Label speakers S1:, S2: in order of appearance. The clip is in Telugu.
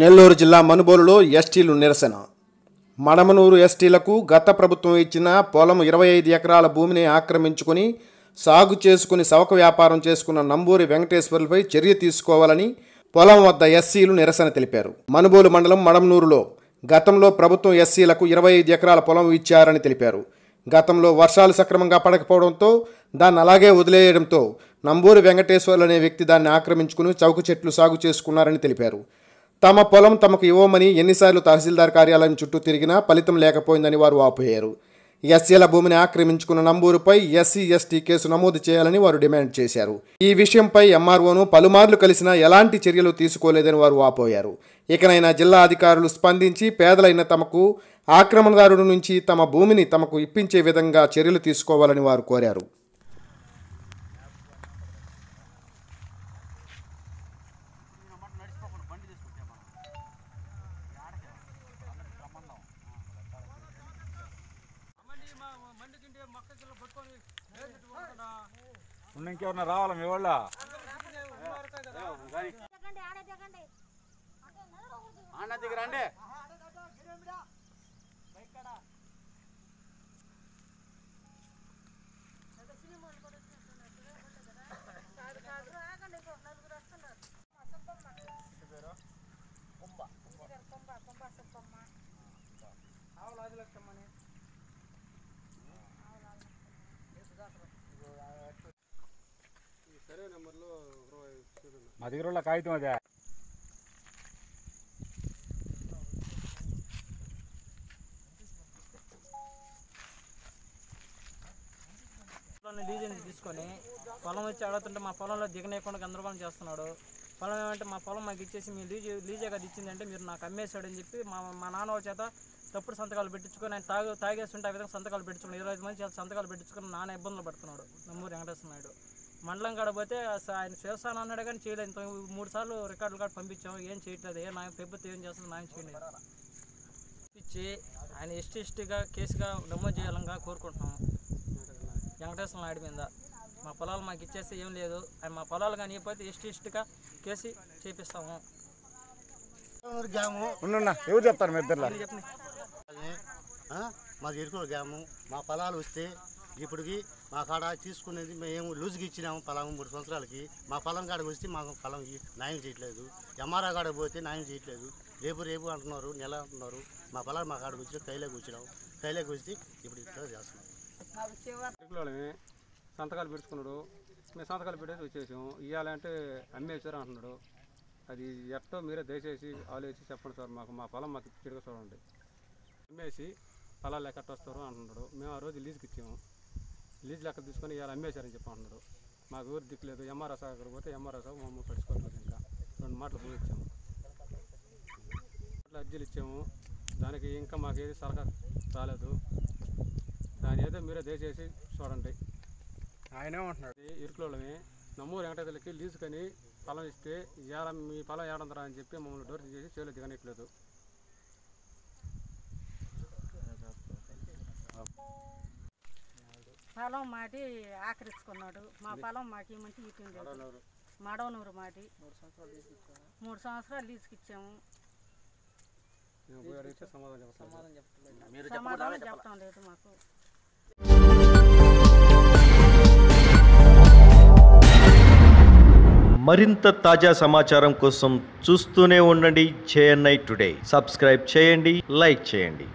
S1: నెల్లూరు జిల్లా మనుబోలులో ఎస్టీలు నిరసన మడమనూరు ఎస్టీలకు గత ప్రభుత్వం ఇచ్చిన పొలం ఇరవై ఐదు ఎకరాల భూమిని ఆక్రమించుకుని సాగు చేసుకుని సవక వ్యాపారం చేసుకున్న నంబూరి వెంకటేశ్వర్లపై చర్య తీసుకోవాలని పొలం వద్ద ఎస్సీలు నిరసన తెలిపారు మనుబోలు మండలం మడమనూరులో గతంలో ప్రభుత్వం ఎస్సీలకు ఇరవై ఐదు ఎకరాల పొలం ఇచ్చారని తెలిపారు గతంలో వర్షాలు సక్రమంగా పడకపోవడంతో దాన్ని అలాగే వదిలేయడంతో నంబూరి వెంకటేశ్వర్లు అనే వ్యక్తి దాన్ని ఆక్రమించుకుని చౌక చెట్లు సాగు చేసుకున్నారని తెలిపారు తమ పొలం తమకు ఇవ్వమని ఎన్నిసార్లు తహసీల్దార్ కార్యాలయం చుట్టూ తిరిగినా ఫలితం లేకపోయిందని వారు వాపోయారు ఎస్సీల భూమిని ఆక్రమించుకున్న నంబూరుపై ఎస్సీ ఎస్టీ కేసు నమోదు చేయాలని వారు డిమాండ్ చేశారు ఈ విషయంపై ఎంఆర్ఓను పలుమార్లు కలిసినా ఎలాంటి చర్యలు తీసుకోలేదని వారు వాపోయారు ఇకనైనా జిల్లా అధికారులు స్పందించి పేదలైన తమకు ఆక్రమణదారుడి నుంచి తమ భూమిని తమకు ఇప్పించే విధంగా చర్యలు తీసుకోవాలని వారు కోరారు
S2: ఉన్న ఇంకెవరన్నా రావాలా మీ వాళ్ళ
S3: దిగండి ఆడే దిగండి
S4: అన్న దగ్గర అండి
S3: ఆగండి ఇంకో నలుగురు వస్తున్నారు కుంభ కుంభ కుంభ సుబ్బమ్మ
S2: మా దగ్గర వాళ్ళ కాగితం అదే
S5: పొలాన్ని లీజుని తీసుకొని పొలం వచ్చి అడుగుతుంటే మా పొలంలో దిగనేయకుండా గందరగోళం చేస్తున్నాడు పొలం ఏమంటే మా పొలం మాకు ఇచ్చేసి మీ లీజు లీజే కదా ఇచ్చిందంటే మీరు నాకు అమ్మేశాడని చెప్పి మా మా నాన్న వాళ్ళ చేత తప్పుడు సంతకాలు పెట్టించుకొని ఆయన తాగు తాగేస్తుంటే ఆ విధంగా సంతకాలు పెట్టించుకుని ఇరవై ఐదు మంది చేత సంతకాలు పెట్టించుకొని నాన్న ఇబ్బందులు పడుతున్నాడు నమ్మూరు వెంకటేశ్వర నాయుడు మండలం కాడ పోతే అస- ఆయన చేస్తాను అన్నాడు కానీ చేయలేదు ఇంత మూడు సార్లు రికార్డులు కాడ పంపించాము ఏం చేయట్లేదు ఏ నా ప్రభుత్వం ఏం చేస్తుంది నాయన చేయలేదు ఇచ్చి ఆయన ఎస్టీ ఎస్టీగా కేసుగా నమోదు చేయాలంగా కోరుకుంటున్నాము వెంకటేశ్వర నాయుడు మీద మా పొలాలు మాకు ఇచ్చేస్తే ఏం లేదు ఆయన మా పొలాలు కానీ ఇవ్వకపోతే ఎస్టీ ఎస్టీగా కేసు చేపిస్తాము
S4: గ్రామం
S2: ఉన్న ఎవరు చెప్తారు మీ ఇద్దరు
S5: మీరు చెప్పండి
S4: ఆ? మాది ఎరుకుల గ్రామం మా పొలాలు వస్తే ఇప్పటికి మా కాడ తీసుకునేది మేము లూజుకి ఇచ్చినాము పొలం మూడు సంవత్సరాలకి మా పొలం కాడకి వస్తే మాకు పొలం ఇ- న్యాయం చేయట్లేదు ఎంఆర్ఆ కాడ పోతే న్యాయం చేయట్లేదు రేపు రేపు అంటున్నారు నెల అంటున్నారు మా పొలాలు మా కాడకు వచ్చి కైలోకి వచ్చినాము కైలోకి వస్తే ఇప్పుడు ఇట్లా చేస్తున్నాం
S6: వాళ్ళని సంతకాలు పెట్టుకున్నాడు మేము సంతకాలు పెట్టేసి వచ్చేసాం ఇవ్వాలంటే అమ్మేశారు అంటున్నాడు అది ఎట్టో మీరే దయచేసి ఆలోచించి చెప్పండి సార్ మాకు మా పొలం మాకు తిరిగి చూడండి అమ్మేసి పొలాలు లెక్క ఎట్ట వస్తారు అంటున్నాడు మేము ఆ రోజు లీజుకి ఇచ్చాము లీజ్ లెక్క తీసుకొని ఇవాళ అమ్మేశారని చెప్పి అంటున్నాడు మాకు ఊరు దిక్కులేదు ఎంఆర్ఎస్ అక్కడ పోతే ఎంఆర్ఎస్ మమ్మల్ని పడుచుకోవట్లేదు ఇంకా రెండు మాటలు పోయి ఇచ్చాము అట్లా అర్జీలు ఇచ్చాము దానికి ఇంకా మాకు ఏది సలహా రాలేదు దాని ఏదో మీరే దయచేసి చూడండి
S2: ఆయన ఏమంటున్నాడు
S6: ఇది ఇరుకులోళ్ళమే నమ్మూరు వెంకటేశ్వరకి లీజు కని పొలం ఇస్తే ఏడ మీ పొలం ఏడంతరా అని చెప్పి మమ్మల్ని డోర్ చేసి చేలో దిగనట్లేదు
S7: పొలం మాటి ఆఖరించుకున్నాడు మా పొలం మాకు ఇమ్మంటే ఇటుండే మడవనూరు మాటి మూడు సంవత్సరాలు లీజుకి ఇచ్చాము
S6: మేము పోయి అడిగితే సమాధానం చెప్తాను
S7: సమాధానం చెప్పడం లేదు మాకు
S8: మరింత తాజా సమాచారం కోసం చూస్తూనే ఉండండి జేఎన్ఐ టుడే సబ్స్క్రైబ్ చేయండి లైక్ చేయండి